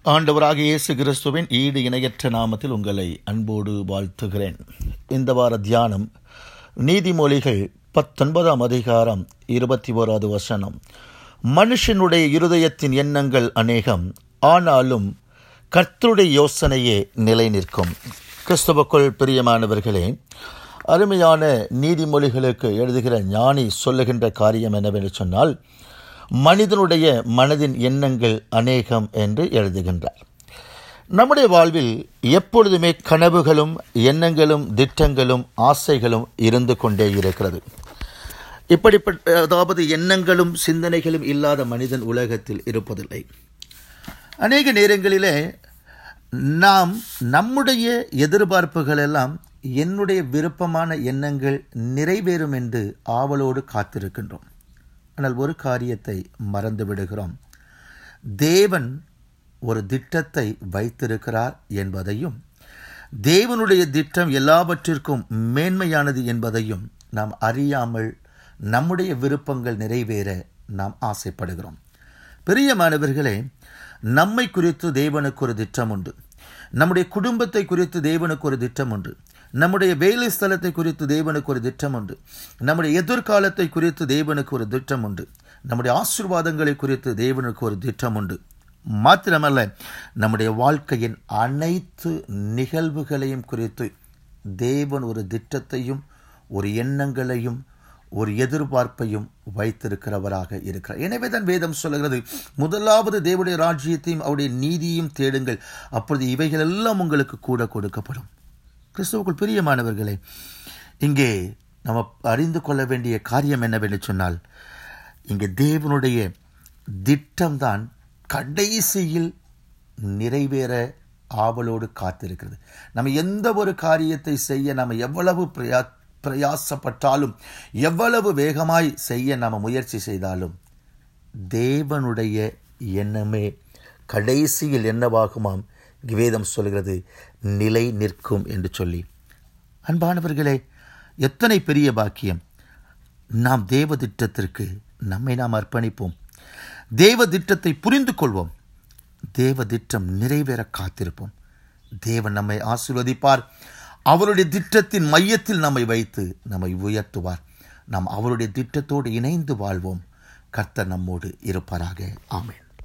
ஆண்டவராக இயேசு கிறிஸ்துவின் ஈடு இணையற்ற நாமத்தில் உங்களை அன்போடு வாழ்த்துகிறேன் இந்த வார தியானம் நீதிமொழிகள் பத்தொன்பதாம் அதிகாரம் இருபத்தி ஓராவது வசனம் மனுஷனுடைய இருதயத்தின் எண்ணங்கள் அநேகம் ஆனாலும் கர்த்தருடைய யோசனையே நிலை நிற்கும் கிறிஸ்துவுக்குள் பிரியமானவர்களே அருமையான நீதிமொழிகளுக்கு எழுதுகிற ஞானி சொல்லுகின்ற காரியம் என்னவென்று சொன்னால் மனிதனுடைய மனதின் எண்ணங்கள் அநேகம் என்று எழுதுகின்றார் நம்முடைய வாழ்வில் எப்பொழுதுமே கனவுகளும் எண்ணங்களும் திட்டங்களும் ஆசைகளும் இருந்து கொண்டே இருக்கிறது இப்படிப்பட்ட அதாவது எண்ணங்களும் சிந்தனைகளும் இல்லாத மனிதன் உலகத்தில் இருப்பதில்லை அநேக நேரங்களிலே நாம் நம்முடைய எதிர்பார்ப்புகள் எல்லாம் என்னுடைய விருப்பமான எண்ணங்கள் நிறைவேறும் என்று ஆவலோடு காத்திருக்கின்றோம் ஆனால் ஒரு காரியத்தை மறந்து விடுகிறோம் தேவன் ஒரு திட்டத்தை வைத்திருக்கிறார் என்பதையும் தேவனுடைய திட்டம் எல்லாவற்றிற்கும் மேன்மையானது என்பதையும் நாம் அறியாமல் நம்முடைய விருப்பங்கள் நிறைவேற நாம் ஆசைப்படுகிறோம் பெரியமானவர்களே நம்மை குறித்து தேவனுக்கு ஒரு திட்டம் உண்டு நம்முடைய குடும்பத்தை குறித்து தேவனுக்கு ஒரு திட்டம் உண்டு நம்முடைய வேலை ஸ்தலத்தை குறித்து தேவனுக்கு ஒரு திட்டம் உண்டு நம்முடைய எதிர்காலத்தை குறித்து தேவனுக்கு ஒரு திட்டம் உண்டு நம்முடைய ஆசிர்வாதங்களை குறித்து தேவனுக்கு ஒரு திட்டம் உண்டு மாத்திரமல்ல நம்முடைய வாழ்க்கையின் அனைத்து நிகழ்வுகளையும் குறித்து தேவன் ஒரு திட்டத்தையும் ஒரு எண்ணங்களையும் ஒரு எதிர்பார்ப்பையும் வைத்திருக்கிறவராக இருக்கிறார் எனவே தான் வேதம் சொல்லுகிறது முதலாவது தேவனுடைய ராஜ்யத்தையும் அவருடைய நீதியையும் தேடுங்கள் அப்பொழுது இவைகள் எல்லாம் உங்களுக்கு கூட கொடுக்கப்படும் கிறிஸ்துவுக்குள் பிரியமானவர்களே இங்கே நம்ம அறிந்து கொள்ள வேண்டிய காரியம் என்னவென்று சொன்னால் இங்கே தேவனுடைய திட்டம்தான் கடைசியில் நிறைவேற ஆவலோடு காத்திருக்கிறது நம்ம எந்த ஒரு காரியத்தை செய்ய நம்ம எவ்வளவு பிரயா பிரயாசப்பட்டாலும் எவ்வளவு வேகமாய் செய்ய நாம் முயற்சி செய்தாலும் தேவனுடைய எண்ணமே கடைசியில் என்னவாகுமாம் வேதம் சொல்கிறது நிலை நிற்கும் என்று சொல்லி அன்பானவர்களே எத்தனை பெரிய பாக்கியம் நாம் தேவ திட்டத்திற்கு நம்மை நாம் அர்ப்பணிப்போம் தேவ திட்டத்தை புரிந்து கொள்வோம் தேவ திட்டம் நிறைவேற காத்திருப்போம் தேவன் நம்மை ஆசீர்வதிப்பார் அவருடைய திட்டத்தின் மையத்தில் நம்மை வைத்து நம்மை உயர்த்துவார் நாம் அவருடைய திட்டத்தோடு இணைந்து வாழ்வோம் கர்த்தர் நம்மோடு இருப்பாராக ஆமேன்